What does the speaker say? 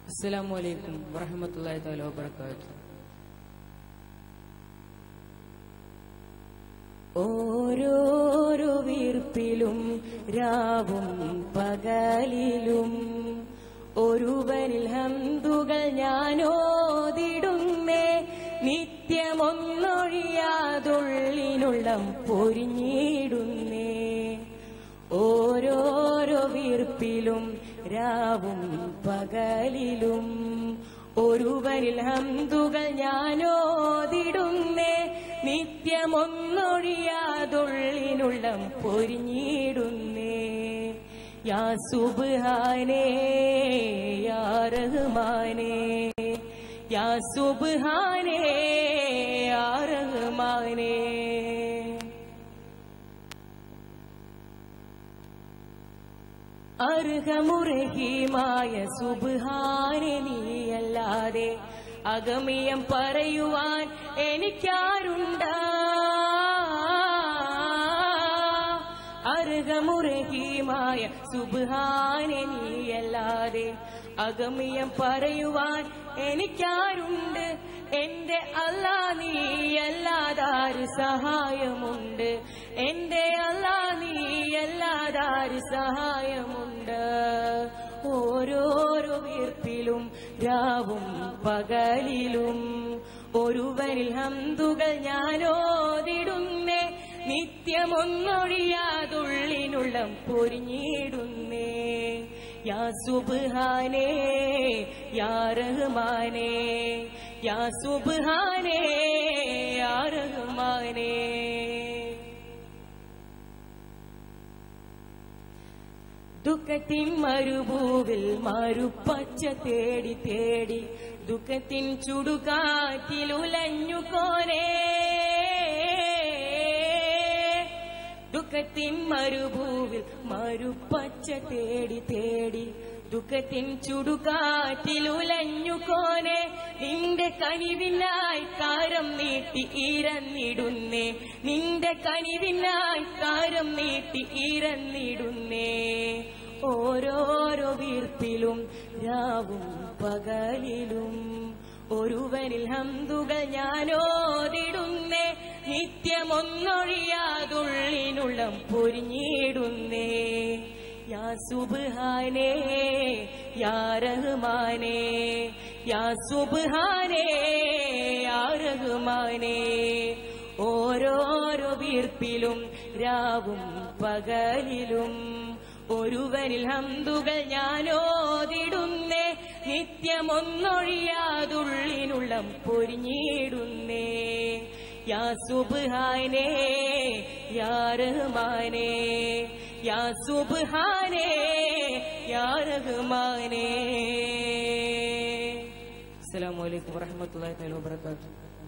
അസ്സലാമു അലൈക്കും വറഹ്മത്തുള്ളാഹി തആല വബറകാതുഹു ഓരോരോ വീർപ്പിലും രാവും പകലിലും ഒരുവനിൽ ഹന്തുകൾ ഞാനോതിടുന്നേ നിത്യമൊന്നൊഴിയാതുള്ളിനുള്ളം പൊരിഞ്ഞിടുന്നേ ഓരോരോ വീർപ്പിലും രാവും പകലിലും ഒരുവരിൽ ഹന്തുകൾ ഞാനോതിടുന്നേ നിത്യമൊന്നൊഴിയാതുള്ളിനുള്ളം പൊരിഞ്ഞിടുന്നേ യാ സുബ്ഹാനേ യാ റഹ്മാനേ യാ സുബ്ഹാനേ യാ റഹ്മാനേ അർഹമുറഹീമായ സുബ്ഹാനെ നീയല്ലാതെ അഗമിയം പറയുവാൻ എനിക്കാരുണ്ട അർഹമുറഹീമായ സുബ്ഹാനെ നീയല്ലാതെ അഗമിയം പറയുവാൻ എനിക്കാരുണ്ട് എന്റെ അല്ലാ നീയല്ലാതാര് സഹായമുണ്ട് എന്റെ അല്ലാ നീയല്ലാതാര് സഹായമുണ്ട് ഓരോരോ വീർപ്പിലും രാവും പകലിലും ഒരുവരിൽ ഹന്തുകൾ ഞാനോതിടുന്നേ നിത്യമൊന്നൊഴിയാതുള്ളിനുള്ളം പൊരിഞ്ഞിടുന്നേ യാ സുബ്ഹാനേ യാ റഹ്മാനേ യാ സുബ്ഹാനേ യാ റഹ്മാനേ ദുഃഖത്തിൻ മരുഭൂവിൽ മരുപ്പച്ച തേടി തേടി ദുഃഖത്തിൻ ചുടുകാറ്റിൽ ഉലഞ്ഞു കോരേ ദുഃഖത്തിൻ മരുഭൂവിൽ മരുപ്പച്ച തേടി തേടി ദുഃഖത്തിൻ ചുടുകാറ്റിൽ ഉലഞ്ഞു കോനെ നിന്റെ കനിവിനായി കാരം നീട്ടി ഈരന്നിടുന്നേ നിന്റെ കനിവിനായി കാരം നീട്ടി ഈരന്നിടുന്നേ ഓരോരോ വീർപ്പിലും രാവും പകലിലും ഒരുവനിൽ ഹന്തുകൾ ഞാനോതിടുന്നേ നിത്യമൊന്നൊഴിയാതുള്ളിനുള്ളം പൊരിഞ്ഞിടുന്നേ യാ സുബ്ഹാനേ യാ റഹ്മാനേ യാ സുബ്ഹാനേ യാ റഹ്മാനേ ഓരോരോ വീർപ്പിലും രാവും പകലിലും ഒരുവനിൽ ഹന്തുകൾ ഞാനോതിടുന്നേ നിത്യമൊന്നൊഴിയാതുള്ളിനുള്ളം പൊരിഞ്ഞിടുന്നേ യാ സുബ്ഹാനേ യാ റഹ്മാനേ യാ സുബ്ഹാനേ യാ റഹ്മാനേ അസ്സലാമു അലൈക്കും വറഹ്മത്തുള്ളാഹി തആല വബറകാതുഹു